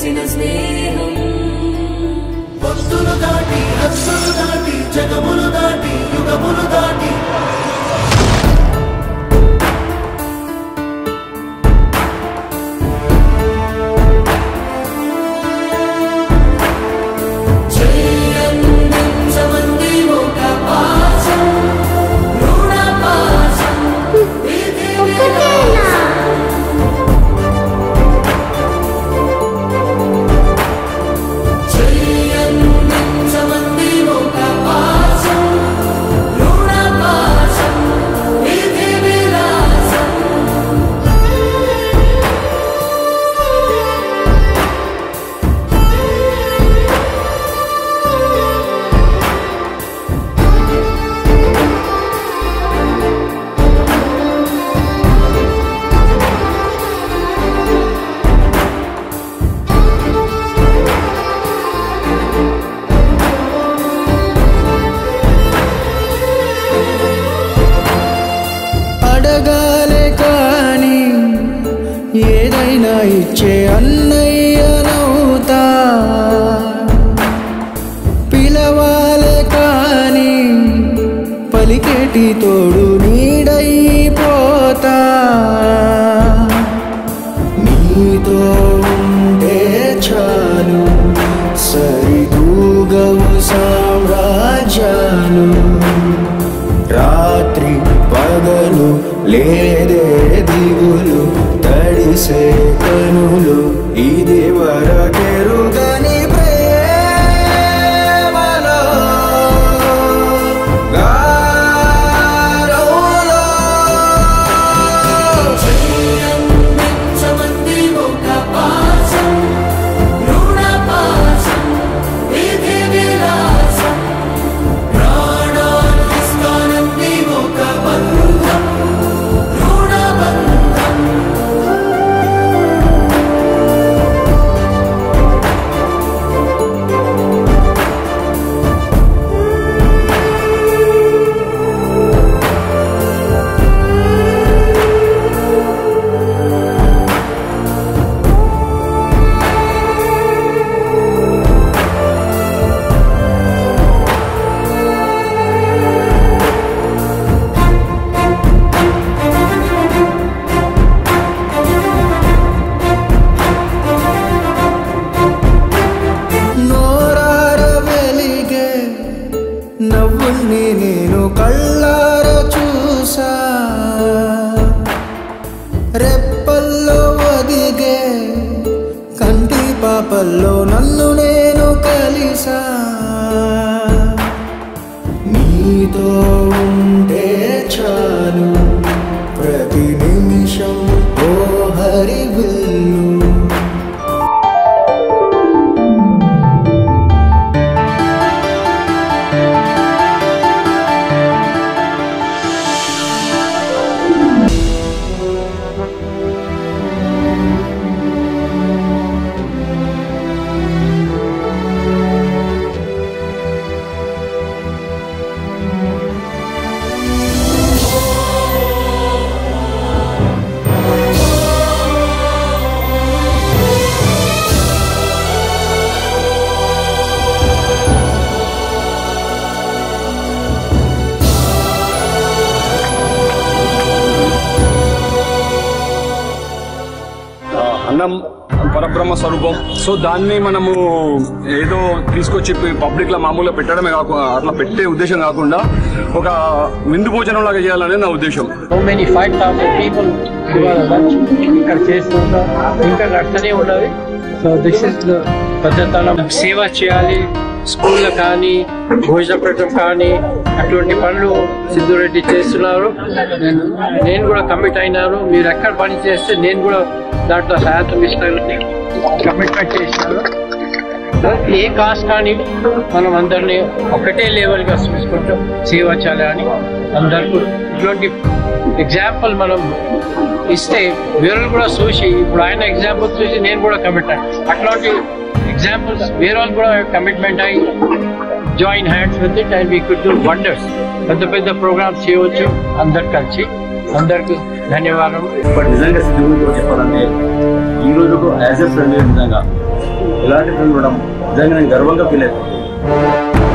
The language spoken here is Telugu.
కలిసిన స్నేహం భక్తులు దాటి హస్సులు దాటి జగములు దాటి యుగములు దాటి చేయందించమంది ఒక పాశం రుణ పాశం విధి విలాసం చేయందించమంది ఒక పాశం రుణ పాశం విధి విలాసం అడగాలే కాని ఏదైనా ఇచ్చే అన్నయ్యనవుతా పిలవాలే కాని పలికేటి తోడు నీడైపోతా నీతో ఉంటే చాలు సరిదూగవు సామ్రాజ్యాలు రాత్రి పగలు లేదే దిగులు తడిసే కనులు ఇది వరకెరుగని ప్రేమలో గారోలో చేయందించమంది ఒక పాశం రుణ పాశం విధి విలాసం ప్రాణాన్నిస్తానంది ఒక బంధం రుణ బంధం నోరార వెలిగే నవ్వుల్ని నేను కళ్ళార చూసా రెప్పల్లో ఒదిగే కంటి పాపల్లో నన్ను నేను కలిసా నీతో ఉంటే చాలు ప్రతి నిమిషం ఓ హరివిల్లు ఆ, అన్నం పరబ్రహ్మ స్వరూపం సో దాన్ని మనము ఏదో తీసుకొచ్చి పబ్లిక్ లో మామూలుగా పెట్టడమే కాకుండా అట్లా పెట్టే ఉద్దేశం కాకుండా ఒక విందు భోజనం లాగా చేయాలనే నా ఉద్దేశం so many five thousand people ఇవాళ లంచ్ ఇక్కడ చేస్తున్నారు ఇంకా నడుతూనే ఉన్నది సో దిస్ ఇస్ పద్ధతిలో సేవ చేయాలి స్కూల్లో కానీ భోజన పెట్టడం కానీ అటువంటి పనులు సిద్ధురెడ్డి చేస్తున్నారు నేను నేను కూడా కమిట్ అయినాను మీరు ఎక్కడ పని చేస్తే నేను కూడా దాంట్లో సహాయం ఇస్తానని కమిట్మెంట్ చేసినాను ఏ కాస్ట్ కానీ మనం అందరినీ ఒకటే లెవెల్ గా చూసుకుంటాం సేవ చేయాలి అని అందరికీ ఇటువంటి ఎగ్జాంపుల్ మనం ఇస్తే వేరే కూడా చూసి ఇప్పుడు ఆయన ఎగ్జాంపుల్ చూసి నేను కూడా కమిట్ అయ్యాను అట్లాంటి ఎగ్జాంపుల్స్ వేరే వాళ్ళు కూడా కమిట్మెంట్ అయ్యి join hands with it and we could do wonders పెద్ద పెద్ద ప్రోగ్రామ్స్ చేయవచ్చు అందరు కలిసి అందరికి ధన్యవాదాలు బట్ నిజంగా సిద్ధుతో చెప్పాలంటే ఈ రోజుకు యాజ్ ఎ ఫ్రెండ్ నిజంగా ఇలాంటి ఫిల్మ్ చూడడం నిజంగా నేను గర్వంగా ఫీల్ అవుతాను